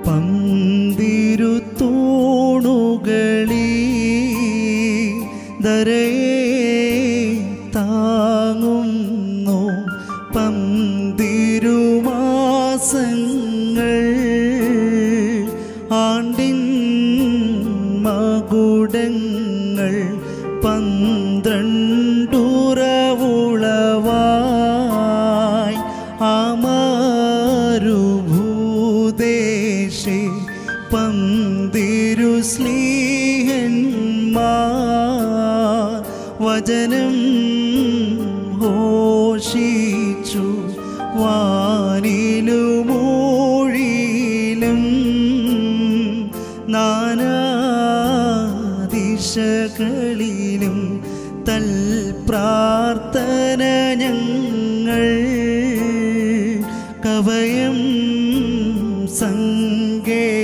പന്തിരുത്തൂണുകളീ ദരയെ താങ്ങുന്നു പന്തിരുമാസങ്ങൾ ആണ്ടിൻ മകുടങ്ങൾ പന്ത്രണ്ടുറവുളവായി അമരുഭൂദേശേ പന്തിരു സ്ലീഹന്മാർ വചനം ഘോഷിച്ചു വാനിലുമൂഴിയിലും നാനാദിശകളിലും തൽ പ്രാർത്ഥന ഞങ്ങൾ കവയം സങ്കേതം